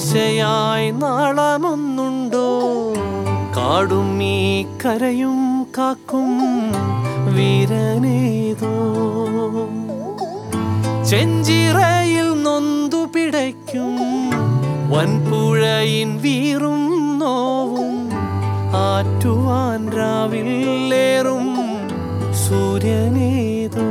ആശയായി നാളമൊന്നുണ്ടോ കാടും ഈ കരയും കാക്കും വീരനേതോ ചെഞ്ചിറയിൽ നൊന്തു പിടയ്ക്കും വൻപുഴയിൻ വീറും നോവും ആറ്റുവാൻ രാവിലേറും സൂര്യനേതോ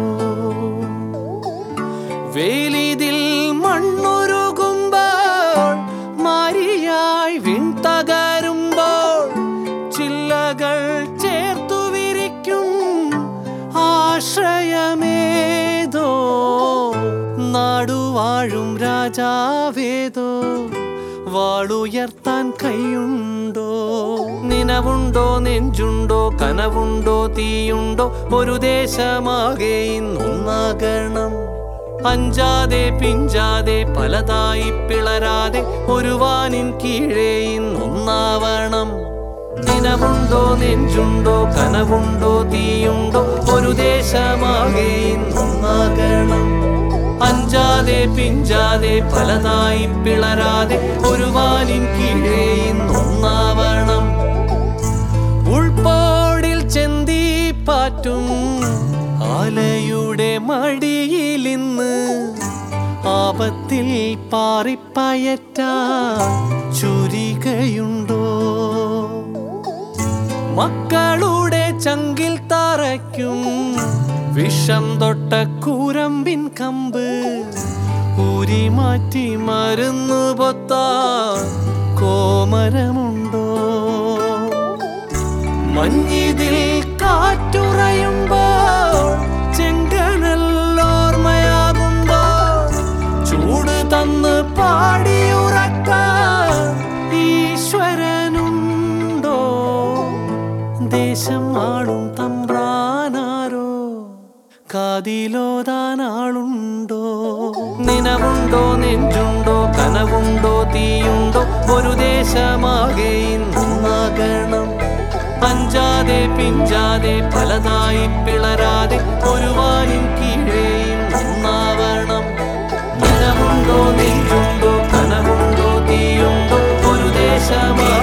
വേലിതിൽ മണ്ണുരുകുമ്പോൾ മാരിയായി വിൺ തകരുമ്പോൾ ചില്ലകൾ ചേർത്തു വിരിക്കും ആശ്രയമേതോ നാടുവാഴും രാജാവേതോ വാളുയർത്താൻ കൈയുണ്ടോ നിനവുണ്ടോ നെഞ്ചുണ്ടോ കനവുണ്ടോ തീയുണ്ടോ ഒരു ദേശമാകെ ഇന്നൊന്നാകണം അഞ്ചാതെ പിഞ്ചാതെ പലതായി പിളരാതെ ഒരു വാനിൻ കീഴേ ഇന്നൊന്നാവണം ദിനമുണ്ടോ നെഞ്ചുണ്ടോ കനവുണ്ടോ തീയുണ്ടോ ഒരു ദേശമാകെ ഇന്നൊന്നാകണം അഞ്ചാതെ പിഞ്ചാതെ പലതായി പിളരാതെ ഒരു വാനിൻ കീഴേ ഇന്നൊന്നാവണം ഉൾപ്പോടിൽ ചെന്തി പാറ്റും ആലയുടെ മടിയിലിന്ന് ആപത്തിൽ പാറിപ്പയറ്റ ചുരികയുണ്ടോ മക്കളുടെ ചങ്കിൽ തറയ്ക്കും വിഷം തൊട്ട കൂരമ്പിൻ കമ്പ് ഊരി മാറ്റി മരുന്ന് പൊത്താൻ കോമരമുണ്ടോ മഞ്ഞിതിൽ കാറ്റുറയുമ്പോൾ ചെങ്കനൽ ഓർമ്മയാകുമ്പോൾ ചൂട് തന്ന് പാടിയുറക്കാൻ ഈശ്വരനുണ്ടോ ദേശം ആളും തമ്പ്രാനാരോ കാതിലോതാനാളുണ്ടോ നിനവുണ്ടോ നെഞ്ചുണ്ടോ കനവുണ്ടോ തീയുണ്ടോ ഒരു ദേശമാകെ ഇന്നാകണം അഞ്ചാതെ പിഞ്ചാതെ പലതായി പിളരാതെ ഒരു വായും കീഴേ ഒന്നാവണം നിനവുണ്ടോ നെഞ്ചുണ്ടോ കനവുണ്ടോ തീയുണ്ടോ ഒരു ദേശമാ